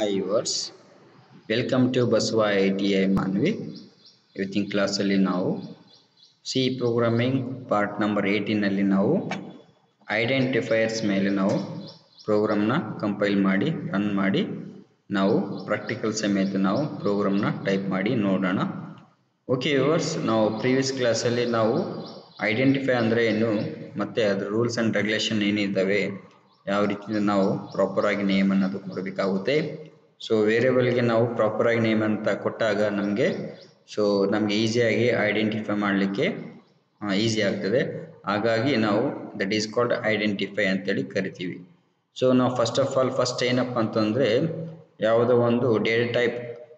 Hi viewers, welcome to Basava I T I Manvi ಇವತ್ತಿನ ಕ್ಲಾಸಲ್ಲಿ ನಾವು ಸಿ ಪ್ರೋಗ್ರಾಮಿಂಗ್ ಪಾರ್ಟ್ ನಂಬರ್ ಏಯ್ಟೀನಲ್ಲಿ ನಾವು ಐಡೆಂಟಿಫೈಯರ್ಸ್ ಮೇಲೆ ನಾವು ಪ್ರೋಗ್ರಾಮ್ನ ಕಂಪೈಲ್ ಮಾಡಿ ರನ್ ಮಾಡಿ ನಾವು ಪ್ರಾಕ್ಟಿಕಲ್ ಸಮೇತ ನಾವು ಪ್ರೋಗ್ರಾಮ್ನ ಟೈಪ್ ಮಾಡಿ ನೋಡೋಣ ಓಕೆ ವ್ಯೂವರ್ಸ್ ನಾವು ಪ್ರೀವಿಯಸ್ ಕ್ಲಾಸಲ್ಲಿ ನಾವು ಐಡೆಂಟಿಫೈ ಅಂದರೆ ಏನು ಮತ್ತು ಅದರ ರೂಲ್ಸ್ ಆ್ಯಂಡ್ ರೆಗ್ಯುಲೇಷನ್ ಏನಿದ್ದಾವೆ ಯಾವ ರೀತಿ ನಾವು ಪ್ರಾಪರಾಗಿ ನೇಮ್ ಅನ್ನೋದು ಕೊಡಬೇಕಾಗುತ್ತೆ ಸೊ ವೇರಿಯಬಲ್ಗೆ ನಾವು ಪ್ರಾಪರಾಗಿ ನೇಮ್ ಅಂತ ಕೊಟ್ಟಾಗ ನಮಗೆ ಸೊ ನಮಗೆ ಈಸಿಯಾಗಿ ಐಡೆಂಟಿಫೈ ಮಾಡಲಿಕ್ಕೆ ಈಸಿ ಆಗ್ತದೆ ಹಾಗಾಗಿ ನಾವು ದಟ್ ಈಸ್ ಕಾಲ್ಡ್ ಐಡೆಂಟಿಫೈ ಅಂತೇಳಿ ಕರಿತೀವಿ ಸೊ ನಾವು ಫಸ್ಟ್ ಆಫ್ ಆಲ್ ಫಸ್ಟ್ ಏನಪ್ಪ ಅಂತಂದರೆ ಯಾವುದೋ ಒಂದು ಡೇಟಾ ಟೈಪ್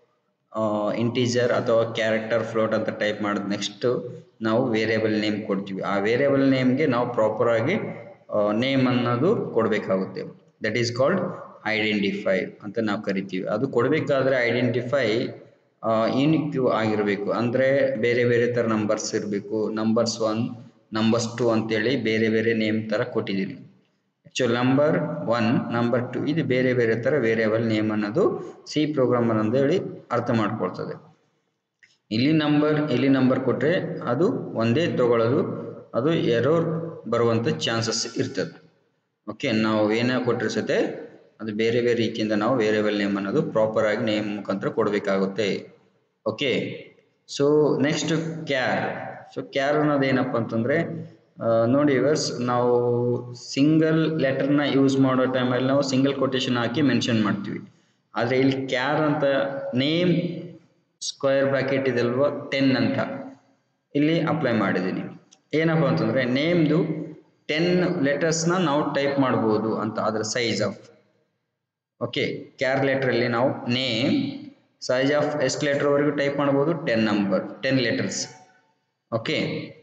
ಇಂಟೀಜರ್ ಅಥವಾ ಕ್ಯಾರೆಕ್ಟರ್ ಫ್ಲೋಟ್ ಅಂತ ಟೈಪ್ ಮಾಡಿದ ನೆಕ್ಸ್ಟು ನಾವು ವೇರಿಯಬಲ್ ನೇಮ್ ಕೊಡ್ತೀವಿ ಆ ವೇರಿಯಬಲ್ ನೇಮ್ಗೆ ನಾವು ಪ್ರಾಪರಾಗಿ ನೇಮ್ ಅನ್ನೋದು ಕೊಡಬೇಕಾಗುತ್ತೆ ದಟ್ ಈಸ್ ಕಾಲ್ಡ್ ಐಡೆಂಟಿಫೈ ಅಂತ ನಾವು ಕರಿತೀವಿ ಅದು ಕೊಡಬೇಕಾದ್ರೆ ಐಡೆಂಟಿಫೈ ಯೂನಿಕ್ ಆಗಿರಬೇಕು ಅಂದರೆ ಬೇರೆ ಬೇರೆ ಥರ ನಂಬರ್ಸ್ ಇರಬೇಕು ನಂಬರ್ಸ್ ಒನ್ ನಂಬರ್ಸ್ ಟು ಅಂತೇಳಿ ಬೇರೆ ಬೇರೆ ನೇಮ್ ಥರ ಕೊಟ್ಟಿದ್ದೀನಿ actual number one number two ಇದು ಬೇರೆ ಬೇರೆ ಥರ ವೇರಿಯಬಲ್ ನೇಮ್ ಅನ್ನೋದು ಸಿ ಪ್ರೋಗ್ರಾಮರ್ ಅಂತ ಹೇಳಿ ಅರ್ಥ ಮಾಡ್ಕೊಳ್ತದೆ ಇಲ್ಲಿ ನಂಬರ್ ಇಲ್ಲಿ ನಂಬರ್ ಕೊಟ್ಟರೆ ಅದು ಒಂದೇ ತಗೊಳ್ಳೋದು ಅದು ಎರೋರ್ ಬರುವಂಥ ಚಾನ್ಸಸ್ ಇರ್ತದೆ ಓಕೆ ನಾವು ಏನೇ ಕೊಟ್ಟಿರ್ಸತ್ತೆ ಅದು ಬೇರೆ ಬೇರೆ ರೀತಿಯಿಂದ ನಾವು ವೇರಿಯಬಲ್ ನೇಮ್ ಅನ್ನೋದು ಪ್ರಾಪರ್ ಆಗಿ ನೇಮ್ ಮುಖಾಂತರ ಕೊಡಬೇಕಾಗುತ್ತೆ okay so next char so char ಅನ್ನೋದು ಏನಪ್ಪ ಅಂತಂದರೆ ನೋಡಿ ವರ್ಸ್ ನಾವು ಸಿಂಗಲ್ ಲೆಟರ್ನ ಯೂಸ್ ಮಾಡೋ ಟೈಮಲ್ಲಿ ನಾವು ಸಿಂಗಲ್ ಕೊಟೇಶನ್ ಹಾಕಿ ಮೆನ್ಷನ್ ಮಾಡ್ತೀವಿ ಆದರೆ ಇಲ್ಲಿ ಕ್ಯಾರ್ ಅಂತ ನೇಮ್ ಸ್ಕ್ವೇರ್ ಬ್ರಾಕೆಟ್ ಇದಲ್ವ ಟೆನ್ ಅಂತ ಇಲ್ಲಿ ಅಪ್ಲೈ ಮಾಡಿದ್ದೀನಿ ಏನಪ್ಪ ಅಂತಂದರೆ ನೇಮ್ದು ಟೆನ್ ಲೆಟರ್ಸ್ನ ನಾವು ಟೈಪ್ ಮಾಡ್ಬೋದು ಅಂತ ಅದರ ಸೈಜ್ ಆಫ್ ಓಕೆ ಕ್ಯಾರ್ ಲೆಟ್ರಲ್ಲಿ ನಾವು ನೇಮ್ ಸೈಜ್ ಆಫ್ ಎಷ್ಟು ಲೆಟರ್ವರೆಗೂ ಟೈಪ್ ಮಾಡ್ಬೋದು ten number ten letters okay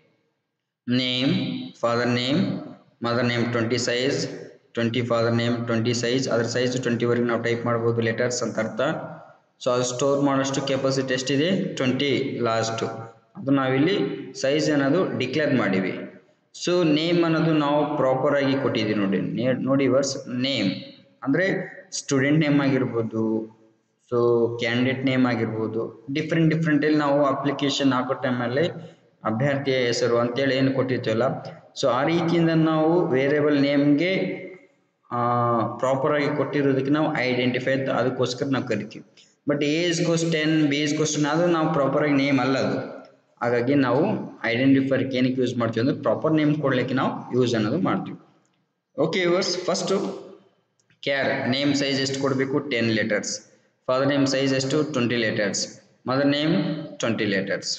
name father name mother name twenty size twenty father name twenty size ಅದ್ರ ಸೈಜ್ ಟ್ವೆಂಟಿವರೆಗೆ ನಾವು ಟೈಪ್ ಮಾಡ್ಬೋದು ಲೆಟರ್ಸ್ ಅಂತ ಅರ್ಥ ಸೊ ಅದು ಸ್ಟೋರ್ ಮಾಡೋಷ್ಟು ಕೆಪಾಸಿಟಿ ಎಷ್ಟಿದೆ ಟ್ವೆಂಟಿ ಲಾಸ್ಟು ಅದು ನಾವಿಲ್ಲಿ ಸೈಜ್ ಅನ್ನೋದು ಡಿಕ್ಲೇರ್ ಮಾಡಿವಿ ಸೊ ನೇಮ್ ಅನ್ನೋದು ನಾವು ಪ್ರಾಪರಾಗಿ ಕೊಟ್ಟಿದ್ದೀವಿ ನೋಡಿ ನೋಡಿ ವರ್ಸ್ ನೇಮ್ ಅಂದರೆ ಸ್ಟೂಡೆಂಟ್ ನೇಮ್ ಆಗಿರ್ಬೋದು ಸೊ ಕ್ಯಾಂಡಿಡೇಟ್ ನೇಮ್ ಆಗಿರ್ಬೋದು ಡಿಫ್ರೆಂಟ್ ಡಿಫ್ರೆಂಟಲ್ಲಿ ನಾವು ಅಪ್ಲಿಕೇಶನ್ ಹಾಕೋ ಟೈಮಲ್ಲಿ ಅಭ್ಯರ್ಥಿಯ ಹೆಸರು ಅಂತೇಳಿ ಏನು ಕೊಟ್ಟಿರ್ತೀವಲ್ಲ ಸೊ ಆ ರೀತಿಯಿಂದ ನಾವು ವೇರಿಯಬಲ್ ನೇಮ್ಗೆ ಪ್ರಾಪರಾಗಿ ಕೊಟ್ಟಿರೋದಕ್ಕೆ ನಾವು ಐಡೆಂಟಿಫೈ ಅದಕ್ಕೋಸ್ಕರ ನಾವು ಕರಿತೀವಿ but a equals ten b ಕ್ವಶನ್ ಅದು ನಾವು ಪ್ರಾಪರಾಗಿ ನೇಮ್ ಅಲ್ಲ ಅದು ಹಾಗಾಗಿ ನಾವು ಐಡೆಂಟಿಫೈರ್ಗೆ ಏನಕ್ಕೆ ಯೂಸ್ ಮಾಡ್ತೀವಿ ಅಂದರೆ ಪ್ರಾಪರ್ ನೇಮ್ ಕೊಡಲಿಕ್ಕೆ ನಾವು ಯೂಸ್ ಅನ್ನೋದು ಮಾಡ್ತೀವಿ okay yours first char name size ಎಷ್ಟು ಕೊಡಬೇಕು ten letters father name size ಎಷ್ಟು twenty letters mother name twenty letters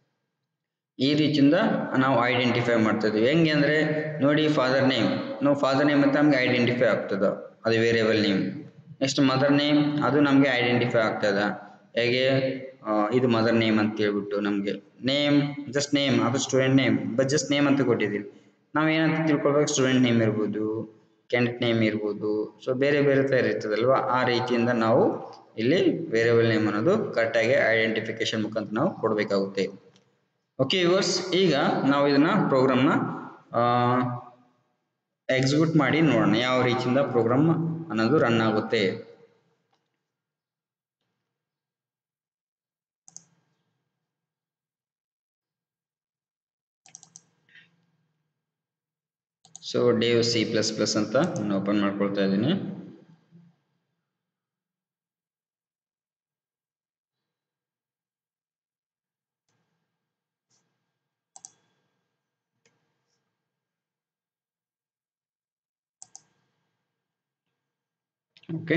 ಈ ರೀತಿಯಿಂದ ನಾವು ಐಡೆಂಟಿಫೈ ಮಾಡ್ತಾ ಇದ್ದೀವಿ ಹೆಂಗೆ ಅಂದರೆ ನೋಡಿ ಫಾದರ್ ನೇಮ್ ನಾವು ಫಾದರ್ ನೇಮ್ ಅಂತ ನಮಗೆ ಐಡೆಂಟಿಫೈ ಆಗ್ತದೆ ಅದು variable name next mother name ಅದು ನಮಗೆ ಐಡೆಂಟಿಫೈ ಆಗ್ತದೆ ಹೇಗೆ ಇದು ಮದರ್ ನೇಮ್ ಅಂತ ಹೇಳ್ಬಿಟ್ಟು ನಮಗೆ ನೇಮ್ ಜಸ್ಟ್ ನೇಮ್ ಅದು student name but just name ಅಂತ ಕೊಟ್ಟಿದ್ದೀವಿ ನಾವು ಏನಂತ ತಿಳ್ಕೊಳ್ಬೇಕು ಸ್ಟೂಡೆಂಟ್ ನೇಮ್ ಇರ್ಬೋದು ಕ್ಯಾಂಡಿಡೇಟ್ ನೇಮ್ ಇರ್ಬೋದು ಸೊ ಬೇರೆ ಬೇರೆ ಥರ ಇರ್ತದಲ್ವ ಆ ರೀತಿಯಿಂದ ನಾವು ಇಲ್ಲಿ ವೇರಿಯಬಲ್ ನೇಮ್ ಅನ್ನೋದು ಕರೆಕ್ಟಾಗಿ ಐಡೆಂಟಿಫಿಕೇಶನ್ ಮುಖಾಂತರ ನಾವು ಕೊಡಬೇಕಾಗುತ್ತೆ ಓಕೆ ಯುವರ್ಸ್ ಈಗ ನಾವು ಇದನ್ನ ಪ್ರೋಗ್ರಾಮ್ನ ಎಕ್ಸಿಕ್ಯೂಟ್ ಮಾಡಿ ನೋಡೋಣ ಯಾವ ರೀತಿಯಿಂದ ಪ್ರೋಗ್ರಾಮ್ ಅನ್ನೋದು ರನ್ ಆಗುತ್ತೆ so Dev C plus plus ಅಂತ ನಾನು ಓಪನ್ ಮಾಡ್ಕೊಳ್ತಾ ಇದ್ದೀನಿ ಓಕೆ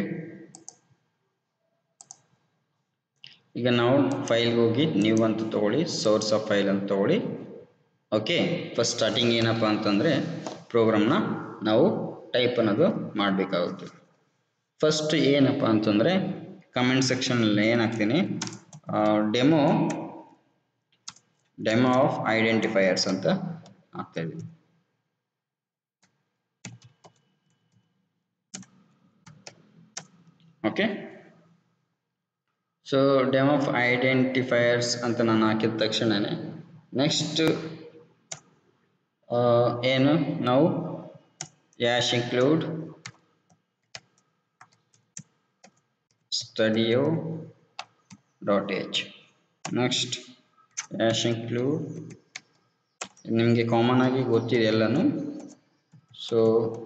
ಈಗ ನಾವು ಫೈಲ್ಗೆ ಹೋಗಿ ನ್ಯೂ ಅಂತ ತಗೊಳ್ಳಿ ಸೋರ್ಸ್ ಆಫ್ ಫೈಲ್ ಅಂತ ತಗೊಳ್ಳಿ ಓಕೆ ಫಸ್ಟ್ ಸ್ಟಾರ್ಟಿಂಗ್ ಏನಪ್ಪ ಅಂತಂದರೆ ಪ್ರೋಗ್ರಾಮ್ನ ನಾವು ಟೈಪ್ ಅನ್ನೋದು ಮಾಡಬೇಕಾಗುತ್ತೆ ಫಸ್ಟ್ ಏನಪ್ಪ ಅಂತಂದರೆ ಕಮೆಂಟ್ ಸೆಕ್ಷನಲ್ಲಿ ಏನು ಹಾಕ್ತೀನಿ ಡೆಮೋ ಡೆಮೋ ಆಫ್ ಐಡೆಂಟಿಫೈಯರ್ಸ್ ಅಂತ ಹಾಕ್ತಾ ಇದ್ದೀನಿ okay so demo of identifiers ಅಂತ ನಾನು ಹಾಕಿದ ತಕ್ಷಣವೇ ನೆಕ್ಸ್ಟ್ ಏನು ನಾವು hash include studio dot h next hash include ನಿಮಗೆ ಕಾಮನ್ ಆಗಿ ಗೊತ್ತಿದೆ ಎಲ್ಲನೂ ಸೊ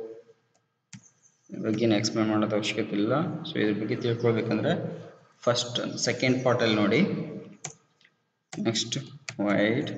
ಇದ್ರ ಬಗ್ಗೆ ಎಕ್ಸ್ಪ್ಲೇನ್ ಮಾಡೋದು ಅವಶ್ಯಕತೆ ಇಲ್ಲ ಸೊ ಇದ್ರ ಬಗ್ಗೆ ತಿಳ್ಕೊಳ್ಬೇಕಂದ್ರೆ ಫಸ್ಟ್ ಸೆಕೆಂಡ್ ಪಾರ್ಟಲ್ಲಿ ನೋಡಿ next void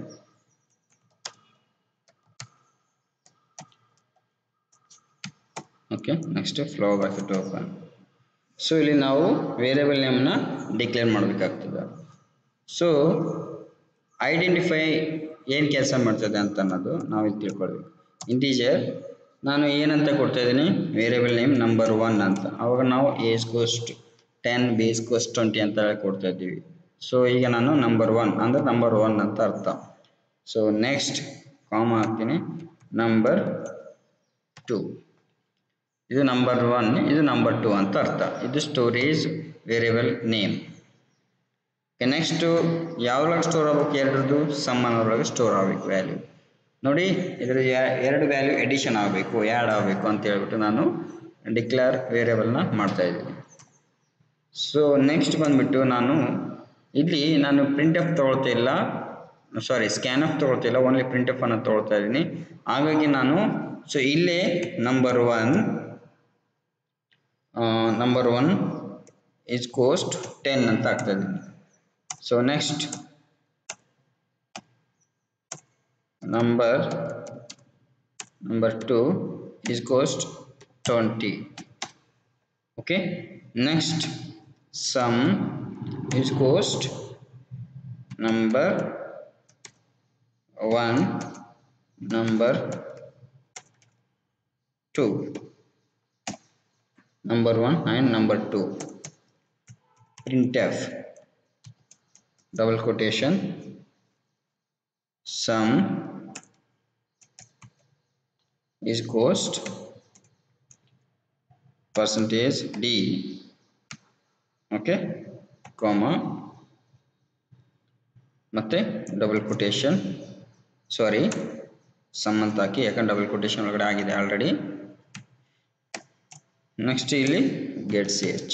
okay next flower bracket open so ಇಲ್ಲಿ ನಾವು ವೇರಿಯಬಲ್ ನೇಮ್ನ ಡಿಕ್ಲೇರ್ ಮಾಡಬೇಕಾಗ್ತದೆ ಸೊ ಐಡೆಂಟಿಫೈ ಏನು ಕೆಲಸ ಮಾಡ್ತದೆ ಅಂತ ಅನ್ನೋದು ನಾವು ಇಲ್ಲಿ ತಿಳ್ಕೊಳ್ಬೇಕು ಇಂಟೀಜರ್ ನಾನು ಏನಂತ ಕೊಡ್ತಾ ಇದ್ದೀನಿ ವೇರಿಯಬಲ್ ನೇಮ್ ನಂಬರ್ ಒನ್ ಅಂತ ಅವಾಗ ನಾವು ಏಸ್ coast ten base coast twenty ಅಂತ ಹೇಳಿ ಕೊಡ್ತಾ ಇದ್ದೀವಿ ಸೊ ಈಗ ನಾನು ನಂಬರ್ ಒನ್ ಅಂದರೆ ನಂಬರ್ ಒನ್ ಅಂತ ಅರ್ಥ ಸೊ ನೆಕ್ಸ್ಟ್ ಕಾಮ ಹಾಕ್ತೀನಿ ನಂಬರ್ ಟು ಇದು ನಂಬರ್ ಒನ್ ಇದು ನಂಬರ್ ಟು ಅಂತ ಅರ್ಥ ಇದು storage variable name next ಯಾವ್ದ್ರೊಳಗೆ store ಆಗ್ಬೇಕು ಎರಡರದ್ದು ಸಮ್ ಅನ್ನೋದ್ರೊಳಗೆ ಸ್ಟೋರ್ ಆಗ್ಬೇಕು ವ್ಯಾಲ್ಯೂ ನೋಡಿ ಇದರ ಎರಡು ವ್ಯಾಲ್ಯೂ ಎಡಿಷನ್ ಆಗಬೇಕು ಆ್ಯಡ್ ಆಗಬೇಕು ಅಂತ ಹೇಳ್ಬಿಟ್ಟು ನಾನು ಡಿಕ್ಲೇರ್ ವೇರಿಯಬಲ್ನ ಮಾಡ್ತಾ ಇದ್ದೀನಿ ಸೊ ನೆಕ್ಸ್ಟ್ ಬಂದ್ಬಿಟ್ಟು ನಾನು ಇಲ್ಲಿ ನಾನು ಪ್ರಿಂಟ್ ಅಪ್ ತೊಗೊಳ್ತಾ ಇಲ್ಲ ಸಾರಿ ಸ್ಕ್ಯಾನ್ ಅಪ್ ತೊಗೊಳ್ತಾ ಇಲ್ಲ ಓನ್ಲಿ ಪ್ರಿಂಟ್ ಅಪ್ ಅನ್ನು ತೊಗೊಳ್ತಾ ಇದ್ದೀನಿ ಹಾಗಾಗಿ ನಾನು ಸೊ ಇಲ್ಲೇ number one number one is coast ten ಅಂತ ಆಗ್ತಾ ಇದ್ದೀನಿ so next number number two is coast twenty okay next some is coast number one number to number 1 and number 2 printf double quotation sum is cost percentage d okay comma ಮತ್ತೆ double quotation ಸಾರಿ some ಅಂತ ಹಾಕಿ ಯಾಕಂದ್ರೆ double quotation ಒಳಗಡೆ ಆಗಿದೆ already next ಇಲ್ಲಿ get C H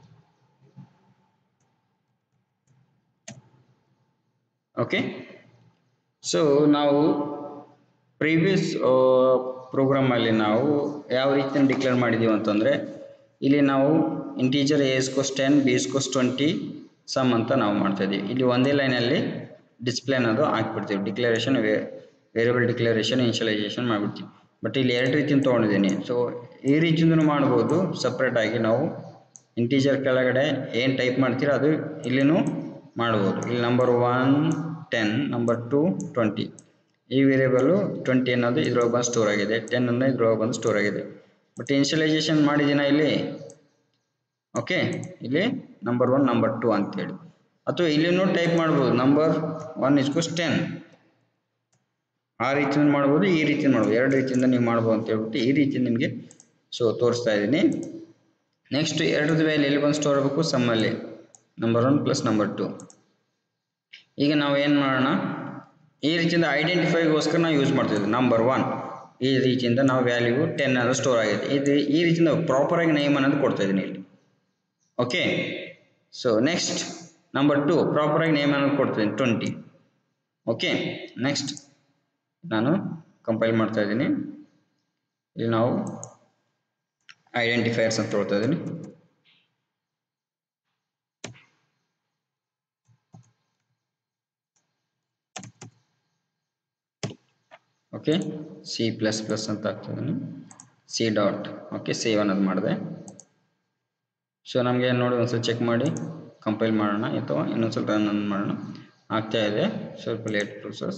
okay so ನಾವು previous ಪ್ರೋಗ್ರಾಮಲ್ಲಿ ನಾವು ಯಾವ ರೀತಿ ಡಿಕ್ಲೇರ್ ಮಾಡಿದ್ದೀವಿ ಅಂತಂದರೆ ಇಲ್ಲಿ ನಾವು integer A ಸ್ಕೋಸ್ ten B ಸ್ಕೋಸ್ twenty sum ಅಂತ ನಾವು ಮಾಡ್ತಾ ಇದ್ದೀವಿ ಇಲ್ಲಿ ಒಂದೇ ಲೈನಲ್ಲಿ ಡಿಸ್ಪ್ಲೇ ಅನ್ನೋದು ಹಾಕ್ಬಿಡ್ತೀವಿ ಡಿಕ್ಲರೇಷನ್ ವೇರಿಯಬಲ್ ಡಿಕ್ಲರೇಷನ್ ಇನ್ಶಲೈಸೇಷನ್ ಮಾಡಿಬಿಡ್ತೀವಿ ಬಟ್ ಇಲ್ಲಿ ಎರಡು ರೀತಿಯಿಂದ ತೊಗೊಂಡಿದ್ದೀನಿ ಸೊ ಈ ರೀತಿಯಿಂದನೂ ಮಾಡ್ಬೋದು ಸಪ್ರೇಟಾಗಿ ನಾವು ಇಂಟೀಜರ್ ಕೆಳಗಡೆ ಏನು ಟೈಪ್ ಮಾಡ್ತೀರೋ ಅದು ಇಲ್ಲಿನೂ ಮಾಡ್ಬೋದು ಇಲ್ಲಿ number one ten number two twenty ಈ ವೇರಿಯಬಲು ಟ್ವೆಂಟಿ ಅನ್ನೋದು ಇದ್ರೊಳಗೆ ಬಂದು ಸ್ಟೋರ್ ಆಗಿದೆ ಟೆನ್ ಅನ್ನೋದು ಇದ್ರೊಳಗೆ ಬಂದು ಸ್ಟೋರ್ ಆಗಿದೆ ಬಟ್ ಇನ್ಶಲೈಸೇಷನ್ ಮಾಡಿದ್ದೀನ ಇಲ್ಲಿ ಓಕೆ ಇಲ್ಲಿ ನಂಬರ್ ಒನ್ ನಂಬರ್ ಟು ಅಂತೇಳಿ ಅಥವಾ ಇಲ್ಲಿನೂ ಟೈಪ್ ಮಾಡ್ಬೋದು ನಂಬರ್ ಒನ್ ಇಸ್ಕೋಸ್ ಟೆನ್ ಆ ರೀತಿಯಿಂದ ಮಾಡ್ಬೋದು ಈ ರೀತಿಯಿಂದ ಮಾಡ್ಬೋದು ಎರಡು ರೀತಿಯಿಂದ ನೀವು ಮಾಡ್ಬೋದು ಅಂತ ಹೇಳ್ಬಿಟ್ಟು ಈ ರೀತಿ ನಿಮಗೆ ಸೊ ತೋರಿಸ್ತಾ ಇದ್ದೀನಿ ನೆಕ್ಸ್ಟ್ ಎರಡರದ್ದು ವ್ಯಾಲ್ಯೂ ಎಲ್ಲಿ ಬಂದು ಸ್ಟೋರ್ ಆಗಬೇಕು ಸಮ್ಮಲ್ಲಿ number one plus number two ಈಗ ನಾವು ಏನು ಮಾಡೋಣ ಈ ರೀತಿಯಿಂದ ಐಡೆಂಟಿಫೈಗೋಸ್ಕರ ನಾವು ಯೂಸ್ ಮಾಡ್ತಿದ್ವಿ ನಂಬರ್ ಒನ್ ಈ ರೀತಿಯಿಂದ ನಾವು ವ್ಯಾಲ್ಯೂ ಟೆನ್ ಅನ್ನೋದು ಸ್ಟೋರ್ ಆಗಿದೆ ಇದು ಈ ರೀತಿಯಿಂದ ಪ್ರಾಪರಾಗಿ ನೇಮ್ ಅನ್ನೋದು ಕೊಡ್ತಾ ಇದ್ದೀನಿ ಇಲ್ಲಿ okay so next number two ಪ್ರಾಪರಾಗಿ ನೇಮ್ ಅನ್ನೋದು ಕೊಡ್ತೀನಿ ಟ್ವೆಂಟಿ ಓಕೆ ನೆಕ್ಸ್ಟ್ ನಾನು ಕಂಪೈಲ್ ಮಾಡ್ತಾ ಇದ್ದೀನಿ ಇಲ್ಲಿ ನಾವು ಐಡೆಂಟಿಫೈಯರ್ಸ್ ಅಂತ ತೊಗೊಳ್ತಾ ಇದ್ದೀನಿ ಓಕೆ ಸಿ ಪ್ಲಸ್ ಪ್ಲಸ್ ಅಂತ ಆಗ್ತಾ ಇದ್ದೀನಿ ಸಿ ಡಾಟ್ ಓಕೆ ಸೇವ್ ಅನ್ನೋದು ಮಾಡಿದೆ ಸೊ ನಮಗೆ ನೋಡಿ ಒಂದ್ಸಲ ಚೆಕ್ ಮಾಡಿ ಕಂಪೈಲ್ ಮಾಡೋಣ ಅಥವಾ ಇನ್ನೊಂದು ರನ್ ಮಾಡೋಣ ಆಗ್ತಾ ಇದೆ ಸ್ವಲ್ಪ ಲೇಟ್ ಪ್ರೊಸೆಸ್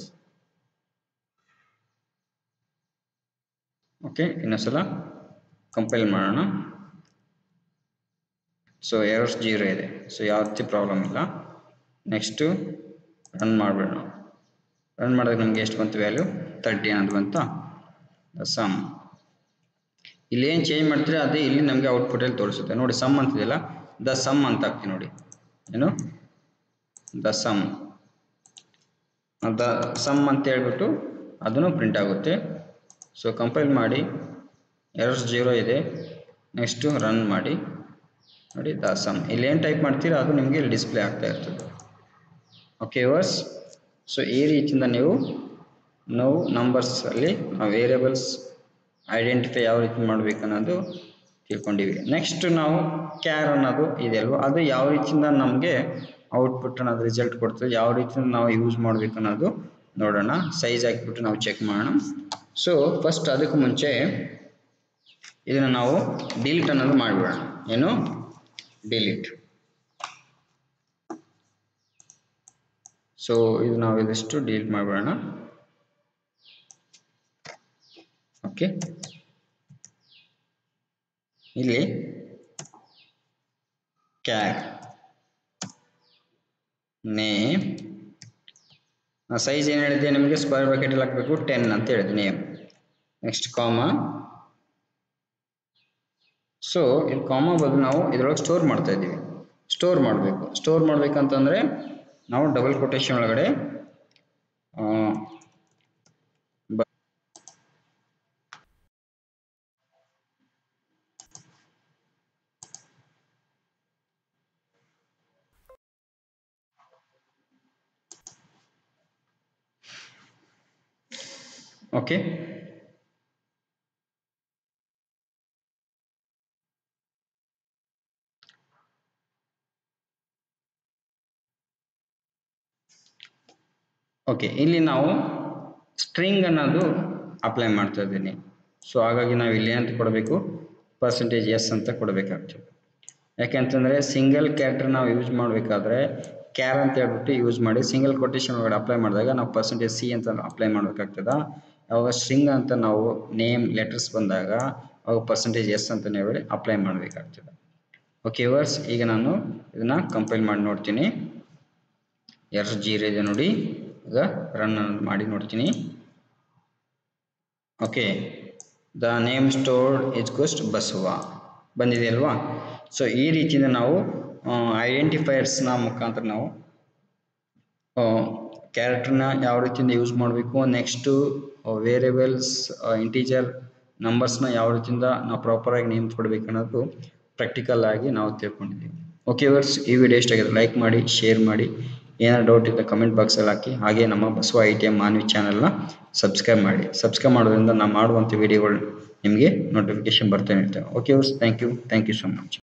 ಓಕೆ ಇನ್ನೊಂದ್ಸಲ ಕಂಪೈಲ್ ಮಾಡೋಣ ಸೊ ಎರರ್ಸ್ ಜೀರೋ ಇದೆ ಸೊ ಯಾವುದೇ ಪ್ರಾಬ್ಲಮ್ ಇಲ್ಲ ನೆಕ್ಸ್ಟು ರನ್ ಮಾಡಿಬಿಡೋಣ ರನ್ ಮಾಡಿದ್ರೆ ನಮಗೆ ಎಷ್ಟು ಬಂತು ವ್ಯಾಲ್ಯೂ ತರ್ಟಿ ಅನ್ನೋದು ಬಂತ ಸಮ್ ಇಲ್ಲಿ ಏನು ಚೇಂಜ್ ಮಾಡ್ತೀರಿ ಅದೇ ಇಲ್ಲಿ ನಮಗೆ ಔಟ್ಪುಟಲ್ಲಿ ತೋರಿಸುತ್ತೆ ನೋಡಿ ಸಮ್ ಅಂತಿದೆಯಲ್ಲ ದ ಸಮ್ ಅಂತ ಹಾಕ್ತೀವಿ ನೋಡಿ ಏನು ದ ಸಮ್ ದ ಸಮ್ ಅಂತ ಹೇಳ್ಬಿಟ್ಟು ಅದನ್ನು ಪ್ರಿಂಟ್ ಆಗುತ್ತೆ ಸೊ ಕಂಪೈಲ್ ಮಾಡಿ ಎರರ್ಸ್ ಜೀರೋ ಇದೆ ನೆಕ್ಸ್ಟು ರನ್ ಮಾಡಿ ನೋಡಿ ದ ಸಮ್ ಇಲ್ಲಿ ಏನು ಟೈಪ್ ಮಾಡ್ತೀರಾ ಅದು ನಿಮಗೆ ಇಲ್ಲಿ ಡಿಸ್ಪ್ಲೇ ಆಗ್ತಾ ಇರ್ತದೆ ಓಕೆ ವರ್ಸ್ ಸೊ ಈ ರೀತಿಯಿಂದ ನೀವು ನಾವು ನಂಬರ್ಸಲ್ಲಿ ನಾವು ವೇರಿಯಬಲ್ಸ್ ಐಡೆಂಟಿಫೈ ಯಾವ ರೀತಿ ಮಾಡಬೇಕು ಅನ್ನೋದು ತಿಳ್ಕೊಂಡಿವಿ ನೆಕ್ಸ್ಟ್ ನಾವು ಕ್ಯಾರ್ ಅನ್ನೋದು ಇದೆ ಅಲ್ವಾ ಅದು ಯಾವ ರೀತಿಯಿಂದ ನಮಗೆ ಔಟ್ಪುಟ್ ಅನ್ನೋದು ರಿಸಲ್ಟ್ ಕೊಡ್ತದೆ ಯಾವ ರೀತಿಯಿಂದ ನಾವು ಯೂಸ್ ಮಾಡಬೇಕು ಅನ್ನೋದು ನೋಡೋಣ ಸೈಜ್ ಹಾಕಿಬಿಟ್ಟು ನಾವು ಚೆಕ್ ಮಾಡೋಣ ಸೊ ಫಸ್ಟ್ ಅದಕ್ಕೂ ಮುಂಚೆ ಇದನ್ನು ನಾವು ಡಿಲೀಟ್ ಅನ್ನೋದು ಮಾಡಿಬಿಡೋಣ ಏನು ಡಿಲೀಟ್ ಸೊ ಇದು ನಾವು ಇದಿಷ್ಟು ಡಿಲೀಟ್ ಮಾಡಿಬಿಡೋಣ ಓಕೆ ಇಲ್ಲಿ ಕ್ಯಾಗ್ ನೇಮ್ ಸೈಜ್ ಏನು ಹೇಳಿದೆ ನಿಮಗೆ ಸ್ಕ್ವೇರ್ ಬ್ರಾಕೆಟಲ್ಲಿ ಹಾಕಬೇಕು ಟೆನ್ ಅಂತ ಹೇಳಿದೆ ನೇಮ್ ನೆಕ್ಸ್ಟ್ ಕಾಮ ಸೊ ಇಲ್ಲಿ ಕಾಮ ಬದಲು ನಾವು ಇದರೊಳಗೆ ಸ್ಟೋರ್ ಮಾಡ್ತಾ ಇದ್ದೀವಿ ಸ್ಟೋರ್ ಮಾಡಬೇಕು ಸ್ಟೋರ್ ಮಾಡಬೇಕಂತಂದರೆ ನಾವು ಡಬಲ್ ಕೊಟೇಶನ್ ಒಳಗಡೆ ಓಕೆ ಓಕೆ ಇಲ್ಲಿ ನಾವು ಸ್ಟ್ರಿಂಗ್ ಅನ್ನೋದು ಅಪ್ಲೈ ಮಾಡ್ತಾ ಇದ್ದೀನಿ ಸೊ ಹಾಗಾಗಿ ನಾವು ಇಲ್ಲಿ ಅಂತ ಕೊಡಬೇಕು ಪರ್ಸೆಂಟೇಜ್ ಎಸ್ ಅಂತ ಕೊಡಬೇಕಾಗ್ತದೆ ಯಾಕೆಂತಂದರೆ ಸಿಂಗಲ್ ಕ್ಯಾರೆಕ್ಟರ್ ನಾವು ಯೂಸ್ ಮಾಡಬೇಕಾದ್ರೆ ಕ್ಯಾರ್ ಅಂತ ಹೇಳ್ಬಿಟ್ಟು ಯೂಸ್ ಮಾಡಿ ಸಿಂಗಲ್ ಕೊಟೇಶನ್ ಒಳಗಡೆ ಅಪ್ಲೈ ಮಾಡಿದಾಗ ನಾವು ಪರ್ಸೆಂಟೇಜ್ ಸಿ ಅಂತ ಅಪ್ಲೈ ಮಾಡಬೇಕಾಗ್ತದ ಯಾವಾಗ ಸ್ಟ್ರಿಂಗ್ ಅಂತ ನಾವು ನೇಮ್ ಲೆಟರ್ಸ್ ಬಂದಾಗ ಅವಾಗ ಪರ್ಸೆಂಟೇಜ್ ಎಸ್ ಅಂತ ಹೇಳಿ ಅಪ್ಲೈ ಮಾಡಬೇಕಾಗ್ತದೆ ಓಕೆ ವರ್ಸ್ ಈಗ ನಾನು ಇದನ್ನು ಕಂಪೈಲ್ ಮಾಡಿ ನೋಡ್ತೀನಿ ಎರಡು ಜೀರೋ ಇದೆ ನೋಡಿ ಈಗ ರನ್ ಮಾಡಿ ನೋಡ್ತೀನಿ okay the name stored is coast Basava ಬಂದಿದೆ ಅಲ್ವಾ ಸೊ ಈ ರೀತಿಯಿಂದ ನಾವು ಐಡೆಂಟಿಫೈಯರ್ಸ್ನ ಮುಖಾಂತರ ನಾವು ಕ್ಯಾರೆಕ್ಟರ್ನ ಯಾವ ರೀತಿಯಿಂದ ಯೂಸ್ ಮಾಡಬೇಕು ನೆಕ್ಸ್ಟು ವೇರಿಯಬಲ್ಸ್ ಇಂಟೀಜರ್ ನಂಬರ್ಸ್ನ ಯಾವ ರೀತಿಯಿಂದ ನಾವು ಪ್ರಾಪರಾಗಿ ನೇಮ್ ಕೊಡಬೇಕು ಅನ್ನೋದು ಪ್ರಾಕ್ಟಿಕಲ್ ಆಗಿ ನಾವು ತಿಳ್ಕೊಂಡಿದ್ದೀವಿ ಓಕೆ ವರ್ಸ್ ಈ ವಿಡಿಯೋ ಇಷ್ಟ ಆಗಿದೆ ಲೈಕ್ ಮಾಡಿ ಶೇರ್ ಮಾಡಿ ಏನಾದ್ರು ಡೌಟ್ ಇದ್ದರೆ ಕಮೆಂಟ್ ಬಾಕ್ಸಲ್ಲಿ ಹಾಕಿ ಹಾಗೆ ನಮ್ಮ Basava I T M Manvi ಚಾನಲ್ನ ಸಬ್ಸ್ಕ್ರೈಬ್ ಮಾಡಿ ಸಬ್ಸ್ಕ್ರೈಬ್ ಮಾಡೋದ್ರಿಂದ ನಾವು ಮಾಡುವಂಥ ವಿಡಿಯೋಗಳು ನಿಮಗೆ ನೋಟಿಫಿಕೇಶನ್ ಬರ್ತಾನೆ ಇರ್ತವೆ ಓಕೆ ವರ್ಸ್ thank you thank you so much